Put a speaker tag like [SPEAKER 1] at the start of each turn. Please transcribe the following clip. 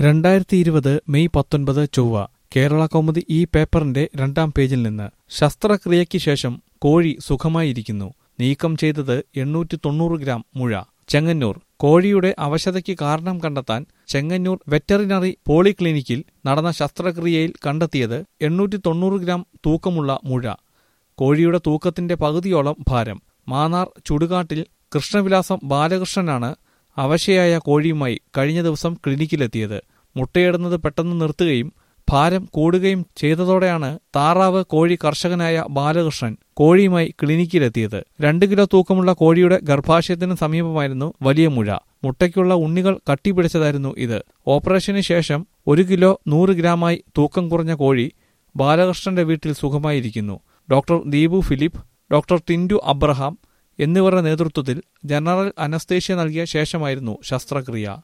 [SPEAKER 1] രണ്ടായിരത്തി ഇരുപത് മെയ് പത്തൊൻപത് ചൊവ്വ കേരള കൗമുദി ഈ പേപ്പറിന്റെ രണ്ടാം പേജിൽ നിന്ന് ശസ്ത്രക്രിയയ്ക്ക് ശേഷം കോഴി സുഖമായിരിക്കുന്നു നീക്കം ചെയ്തത് എണ്ണൂറ്റി തൊണ്ണൂറ് ഗ്രാം മുഴ ചെങ്ങന്നൂർ കോഴിയുടെ അവശതയ്ക്ക് കാരണം കണ്ടെത്താൻ ചെങ്ങന്നൂർ വെറ്ററിനറി പോളിക്ലിനിക്കിൽ നടന്ന ശസ്ത്രക്രിയയിൽ കണ്ടെത്തിയത് എണ്ണൂറ്റി തൊണ്ണൂറ് ഗ്രാം തൂക്കമുള്ള മുഴ കോഴിയുടെ തൂക്കത്തിന്റെ പകുതിയോളം ഭാരം മാന്നാർ ചുടുകാട്ടിൽ കൃഷ്ണവിലാസം ബാലകൃഷ്ണനാണ് അവശയായ കോഴിയുമായി കഴിഞ്ഞ ദിവസം ക്ലിനിക്കിലെത്തിയത് മുട്ടയിടുന്നത് പെട്ടെന്ന് നിർത്തുകയും ഭാരം കൂടുകയും ചെയ്തതോടെയാണ് താറാവ് കോഴി കർഷകനായ ബാലകൃഷ്ണൻ കോഴിയുമായി ക്ലിനിക്കിലെത്തിയത് രണ്ട് കിലോ തൂക്കമുള്ള കോഴിയുടെ ഗർഭാശയത്തിന് സമീപമായിരുന്നു വലിയ മുഴ മുട്ടയ്ക്കുള്ള ഉണ്ണികൾ കട്ടിപിടിച്ചതായിരുന്നു ഇത് ഓപ്പറേഷന് ശേഷം ഒരു കിലോ നൂറ് ഗ്രാമായി തൂക്കം കുറഞ്ഞ കോഴി ബാലകൃഷ്ണന്റെ വീട്ടിൽ സുഖമായിരിക്കുന്നു doctor Deepu Philip doctor Tindu Abraham എന്നിവരുടെ നേതൃത്വത്തിൽ ജനറൽ അനസ്തേഷ്യ നൽകിയ ശേഷമായിരുന്നു ശസ്ത്രക്രിയ